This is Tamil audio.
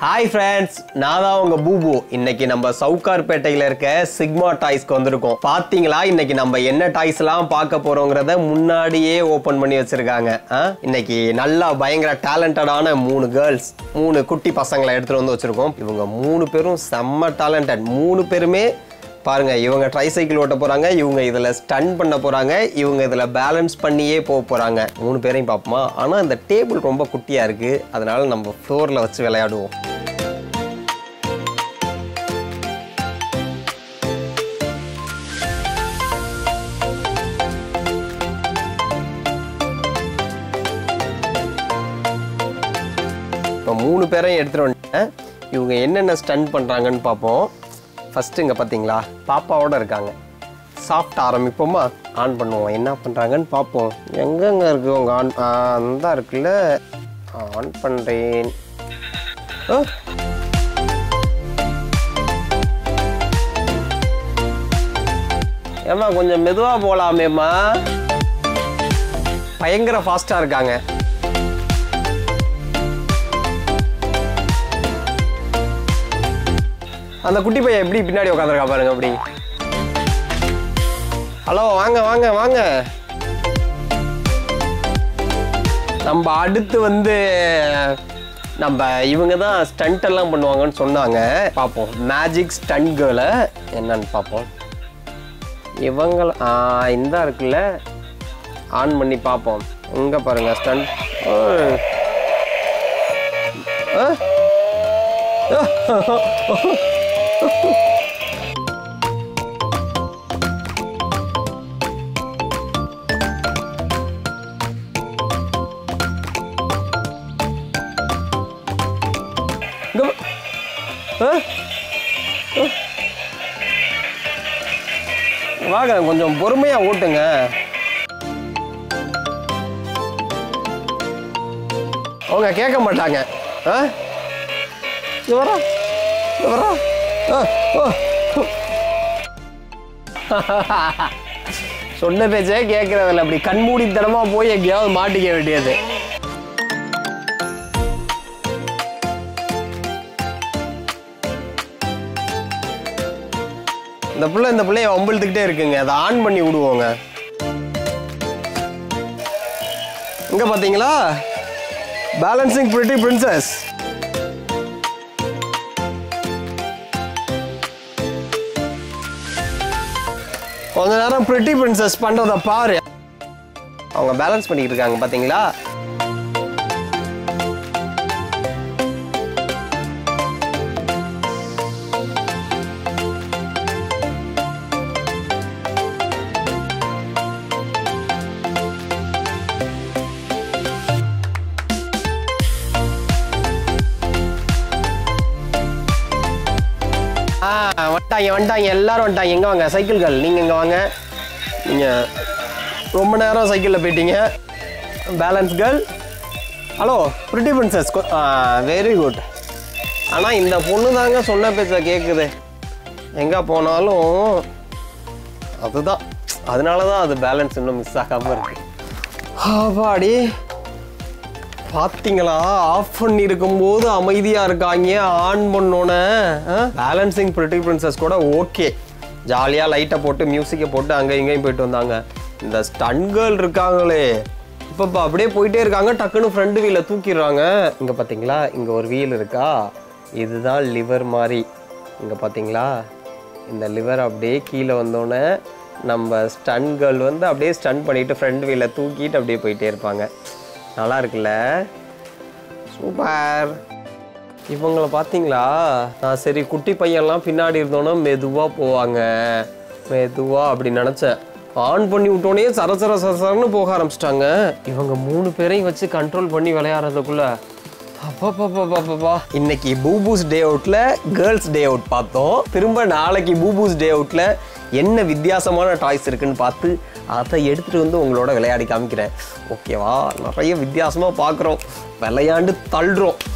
ஹாய் ஃப்ரெண்ட்ஸ் நான் தான் உங்க பூபு இன்னைக்கு நம்ம சவுகார்பேட்டையில இருக்க சிக்மா டாய்ஸ்க்கு வந்திருக்கோம் பாத்தீங்களா இன்னைக்கு நம்ம என்ன டாய்ஸ் எல்லாம் பார்க்க போறோங்கிறத முன்னாடியே ஓபன் பண்ணி வச்சிருக்காங்க ஆ? இன்னைக்கு நல்லா பயங்கர டேலண்டடான மூணு கேர்ள்ஸ் மூணு குட்டி பசங்களை எடுத்துட்டு வந்து வச்சிருக்கோம் இவங்க மூணு பேரும் செம்ம டேலண்டட் மூணு பேருமே பாருங்க இவங்க ட்ரை சைக்கிள் ஓட்ட போறாங்க இவங்க இதுல ஸ்டன் பண்ண போறாங்க இவங்க இதுல பேலன்ஸ் பண்ணியே போக போறாங்க மூணு பேரையும் பார்ப்போமா ஆனா இந்த டேபிள் ரொம்ப குட்டியா இருக்கு அதனால நம்ம ஃப்ளோர்ல வச்சு விளையாடுவோம் இப்போ மூணு பேரையும் எடுத்துட்டு வந்துட்டேன் இவங்க என்னென்ன ஸ்டன் பண்ணுறாங்கன்னு பார்ப்போம் ஃபஸ்ட்டு இங்கே பார்த்தீங்களா பாப்பாவோட இருக்காங்க சாஃப்ட் ஆரம்பிப்போமா ஆன் பண்ணுவோம் என்ன பண்ணுறாங்கன்னு பார்ப்போம் எங்கெங்க இருக்கு உங்க ஆன் ஆ, அந்த இருக்குல்ல ஆன் பண்ணுறேன் ஏம்மா கொஞ்சம் மெதுவாக போகலாமேம்மா பயங்கர ஃபாஸ்ட்டாக இருக்காங்க அந்த குட்டி பையன் எப்படி பின்னாடி உட்காந்துருக்கா பாருங்க அப்படி ஹலோ வாங்க வாங்க வாங்க நம்ம அடுத்து வந்து நம்ம இவங்க தான் ஸ்டண்ட் எல்லாம் பண்ணுவாங்கன்னு சொன்னாங்க பார்ப்போம் மேஜிக் ஸ்டண்ட் கேர்ளை என்னன்னு பார்ப்போம் இவங்கள ஆ இந்த இருக்குல்ல ஆன் பண்ணி பார்ப்போம் இங்க பாருங்க ஸ்டண்ட் இங்க வா. ஆ? ஆ. வாங்க கொஞ்சம் பொறுமையா ஓட்டுங்க அவங்க கேட்க மாட்டாங்க ஆ? இங்க வரா இங்க வரா ஆ, ஆ. சொன்ன பேச்சே கேட்கறதில்ல அப்படி கண்மூடித்தனமா போய் எங்கேயாவது மாட்டிக்க வேண்டியது இந்த புள்ள இந்த பிள்ளைய வம்பிழுத்துக்கிட்டே இருக்குங்க அதை ஆன் பண்ணி விடுவோங்க இங்க பாத்தீங்களா பேலன்சிங் பிரிட்டி பிரின்சஸ் கொஞ்ச நேரம் பிரிட்டி பிரின்சஸ் பண்றத பாரு அவங்க பேலன்ஸ் பண்ணிட்டு இருக்காங்க பாத்தீங்களா ஆ வந்துட்டாங்க வந்துட்டாங்க எல்லாரும் வந்துட்டாங்க எங்க வாங்க சைக்கிள்கள் நீங்க இங்க வாங்க நீங்க ரொம்ப நேரம் சைக்கிளில் போயிட்டீங்க balance girl hello pretty princess very good ஆனால் இந்த பொண்ணு தாங்க சொன்ன பேச்ச கேட்குது எங்கே போனாலும் அதுதான் அதனால தான் அது பேலன்ஸ் இன்னும் மிஸ் ஆகாமல் இருக்கு ஆபாடி பாத்தீங்களா ஆஃப் பண்ணி இருக்கும்போது அமைதியா இருக்காங்க ஆன் பண்ணோன்னே பேலன்சிங் பிரிட்டி பிரின்சஸ் கூட ஓகே ஜாலியாக லைட்டை போட்டு மியூசிக்கை போட்டு அங்கே இங்கேயும் போயிட்டு வந்தாங்க இந்த ஸ்டன் கேர்ள் இருக்காங்களே இப்போ இப்போ அப்படியே போயிட்டே இருக்காங்க டக்குன்னு ஃப்ரண்ட் வீலை தூக்கிடுறாங்க இங்கே பார்த்தீங்களா இங்கே ஒரு வீல் இருக்கா இதுதான் லிவர் மாதிரி இங்கே பார்த்தீங்களா இந்த லிவர் அப்படியே கீழே வந்தோடனே நம்ம ஸ்டன் கேர்ள் வந்து அப்படியே ஸ்டன் பண்ணிட்டு ஃப்ரண்ட் வீலை தூக்கிட்டு அப்படியே போயிட்டே இருப்பாங்க நல்லா இருக்குல்ல சூப்பர் இவங்கள பார்த்தீங்களா நான் சரி குட்டி பையன்லாம் பின்னாடி இருந்தோன்னா மெதுவாக போவாங்க மெதுவாக அப்படி நினச்சேன் ஆன் பண்ணி விட்டோன்னே சர சர சர சரன்னு போக ஆரம்பிச்சிட்டாங்க இவங்க மூணு பேரையும் வச்சு கண்ட்ரோல் பண்ணி விளையாடுறதுக்குள்ள அப்பப்பப்பப்பப்பா. இன்னைக்கு பூபூஸ் டே அவுட்ல கேர்ள்ஸ் டே அவுட் பார்த்தோம் திரும்ப நாளைக்கு பூபூஸ் டே அவுட்ல என்ன வித்தியாசமான டாய்ஸ் இருக்குன்னு பார்த்து அதை எடுத்துட்டு வந்து உங்களோட விளையாடி காமிக்கிறேன் ஓகேவா நிறைய வித்தியாசமா பார்க்குறோம் விளையாண்டு தள்ளுறோம்